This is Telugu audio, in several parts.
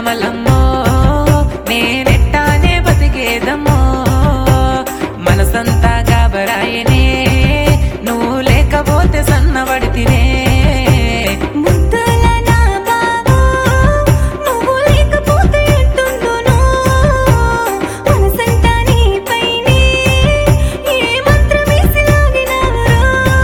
కమలమ్మో నేనెట్టానే బతికేదమ్మో మనసంతా గాబరాయనే నువ్వు లేకపోతే సన్నబడితినే ముద్దుల నా బావో నువ్వు లేకపోతే ఎట్టుందును మనసంతా నీపైనే ఏ మంత్రం వేసి లాగినావురా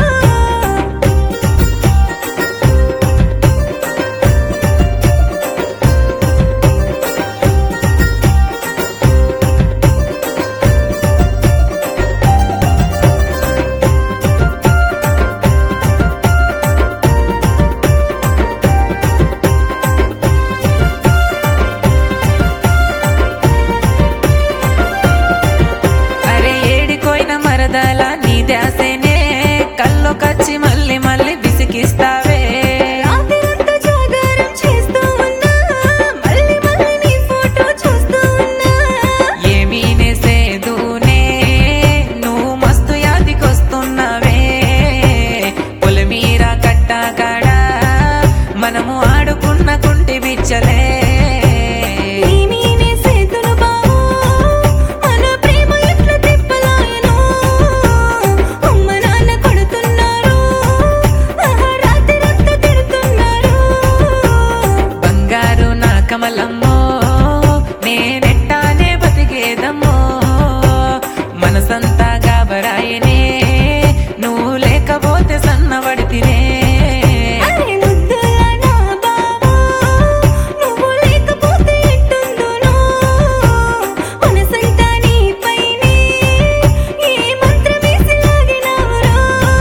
అరే ఏడికోయిన మరదల నీ దాసేనే కల్లో కచ్చి మళ్ళీ మళ్ళీ విసిగిస్తావే రాత్రంతా జాగారం చేస్తూ ఉన్నా మళ్ళీ మళ్ళీ నీ ఫోటో చూస్తూ ఉన్నా ఏమీ నేసేదునే నువ్వు మస్తు యాదికొస్తున్నావే పొలమీర కట్టాకాడ మనము ఆడుకున్న కుంటి బిచ్చలే నీమీనే సేతులు బావో మన ప్రేమ ఎట్లా తిప్పలాయను అమ్మ నాన్న కొడుతున్నారు ఆహా, రాత్రంతా తిడుతున్నారు బంగారు నా కమలమ్మో నేనెట్టానే బతికేదమ్మో మనసంతా గాబరాయనే నువ్వు లేకపోతే సన్నబడితినే అరే ముద్దుల నా బావో నువ్వు లేకపోతే ఎట్టుందును మనసంతా నీపైనే ఏ మంత్రం వేసి లాగినావురా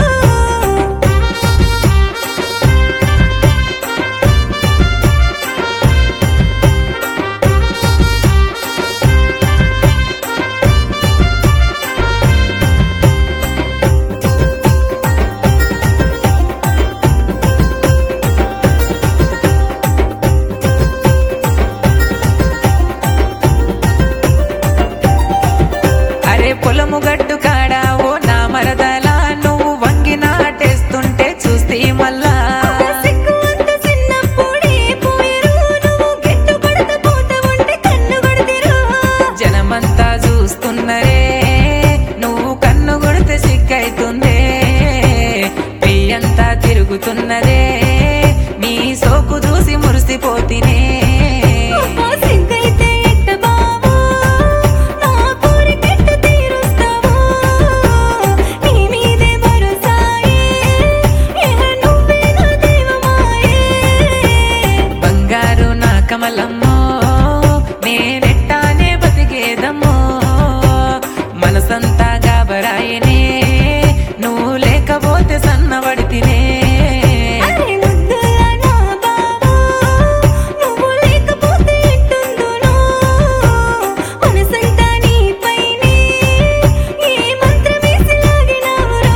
అరే పొలము గట్టు కాడా ఓ నా మరదలా నువ్వు వంగి నాటేస్తుంటే చూస్తే మళ్ళా సిగ్గు అంత చిన్నప్పుడే పోయిరు నువ్వు గెట్టు పడత పోత ఉంటే కన్ను కొడతిరు జనమంతా చూస్తున్నరే నువ్వు కన్ను కొడితే సిగ్గైతుందే పెయ్యంతా తిరుగుతున్నదే నీ సోకు చూసి మురిసిపోతినే అబ్బా సిగ్గైతే ఎట్ట బావో నా కోరికెట్ట తీరుస్తావో నీ మీదే భరోసాయే ఇహ నువ్వే నా దైవమాయే బంగారు నా కమలమ్మో నేనెట్టానే బతికేదమ్మో మనసంతా గాబరాయనే నువ్వు లేకపోతే సన్నబడితినే అరే ముద్దుల నా బావో నువ్వు లేకపోతే ఎట్టుందును మనసంతా నీపైనే ఏ మంత్రం వేసి లాగినావురా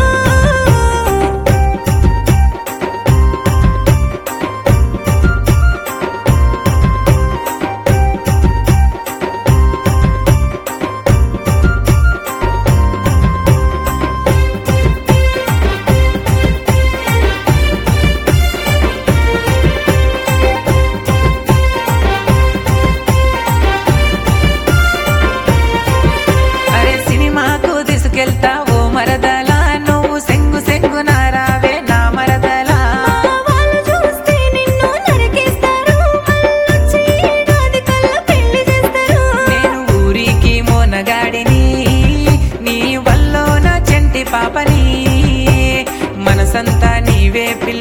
అరే సినిమాకు తీసుకెళ్తా ఓ మరదలా నువ్వు సెంగు సెంగు నారావే నా మరదలా వాళ్ళు చూస్తే నిన్ను నరికేస్తారు మళ్ళొచ్చి ఏడాది కల్లా పెళ్లి చేస్తారు నేను ఊరికి మోనగాడిని నీ వల్లో నా చెంటి పాపని మనసంతా నీవే పిల్ల